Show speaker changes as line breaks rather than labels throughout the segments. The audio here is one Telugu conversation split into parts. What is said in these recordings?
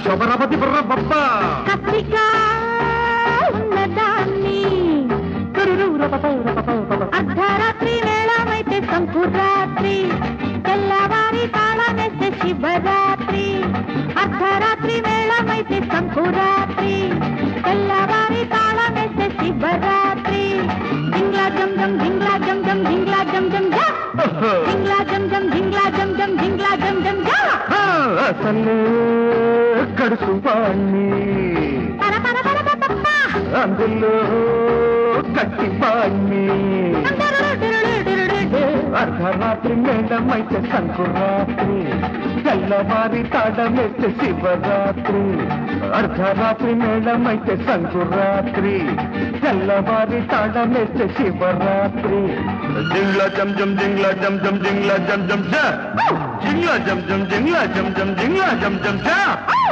శుభరపతి బుర్రబబ్బ
కత్తిగా ఉన్నదాన్ని అర్ధరాత్రి వేళమైతే సంకురాత్రి తెల్లవారి తాళమేస్తే శివరాత్రి అర్ధరాత్రి వేళమైతే సంకురాత్రి తెల్లవారి తాళమేస్తే శివరాత్రి జింగ్లా జం జం జింగ్లా జం జం జింగ్లా జం జం జా జింగ్లా జం జం జింగ్లా జం జం జింగ్లా జం జం జా
అసలు కడుసు వాణ్ణి
పర పర పర పర పప్ప.
అందులో కట్టి వాణ్ణి అర్ధరాత్రి మేడమైతే సంకురాత్రి తెల్లవారి తాడమైతే శివరాత్రి అర్ధరాత్రి మేడమైతే సంకురాత్రి తెల్లవారి తాడమైతే శివరాత్రి జింగ్లా జం జం జింగ్లా జం జం జింగ్లా జం జం జా జింగ్లా జం జం జింగ్లా జం జం జింగ్లా జం జం జా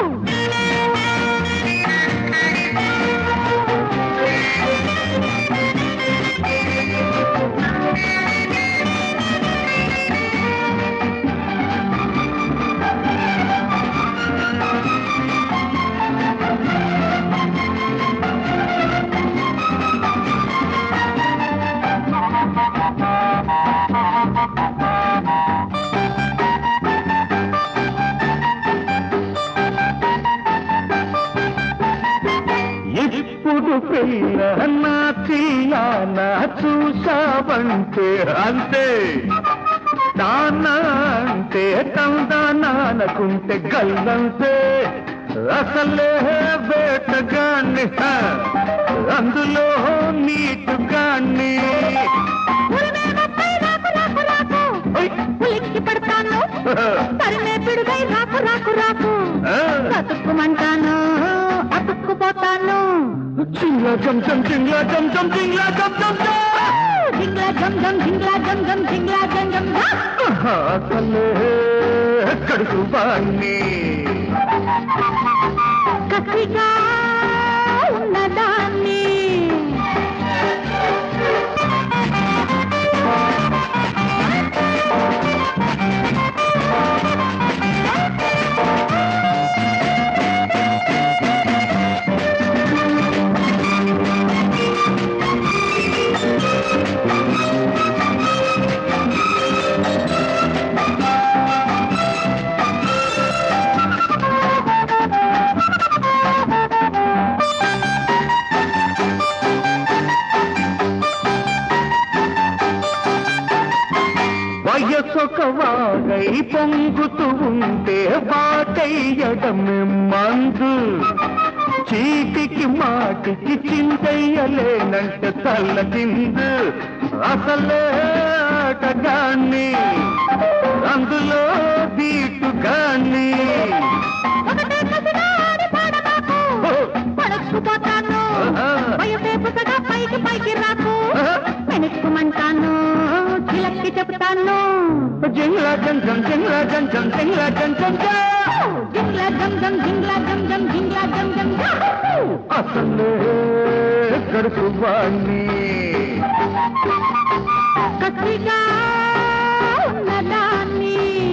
ఇప్పుడు పిల్ల నా చిల్లాన చూసావంటే అంతే దానా అంటే తందానానుకుంటే గల్లంతే అసలే వేటగాన్ని హ, అందులో నీటుగాన్ని ఓయ్.
ఉలిక్కి పడతాను తరిమే పిడుగై రాకు రాకు రాకు
ఆ.
బతుకుమంటాను అతుక్కుపోతాను
జింగ్లా జం జం జింగ్లా జం జం జింగ్లా జం జం జం
జింగ్లా జం జం జింగ్లా జం జం జింగ్లా జం జం జా.
అసలే కడుపు వాణ్ణి
కసిగా ఉన్నదాన్ని
వయసొక వాగై పొంగుతూ ఉంటే వాటయ్యడమే మందు చీటికి మాటికి చింతయ్యలేనంటే తల్ల కిందు అసలే ఆటగాన్ని అందులో దీటుగాన్ని
ఒకటే కసిగా ఆడి పాడమాకు పడక్కుపోతాను
ఆహా.
వయసేపుసగా పైకి పైకి రాకు
ఆహా.
వెనక్కుమంటాను చిలక్కి చెప్తాను
జింగ్లా జం జం జింగ్లా జం జం జింగ్లా జం జం జా.
జింగ్లా జం జం జింగ్లా జం జం జింగ్లా జం జం జా.
అసలే గడుపు వాణ్ణి
కసిగా ఉన్నదాన్ని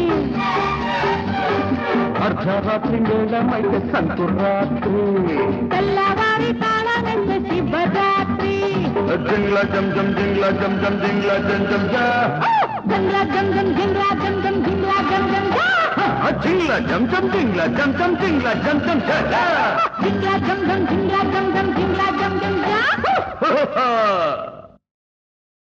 అర్ధరాత్రి మేళమైతే సంకురాత్రి
తెల్లవారి తాళమెత్తే శివరాత్రి
జింగ్లా జం జం జింగ్లా జం జం జింగ్లా జం జం జా
జింగ్లా జం జం జింగ్లా జం జం జింగ్లా జం జం జా.
ఆ జింగ్లా జం జం జింగ్లా జం జం జింగ్లా జం జం జా జా.
జింగ్లా జం జం జింగ్లా జం జం జింగ్లా జం జం జా.
హో, హో, హో.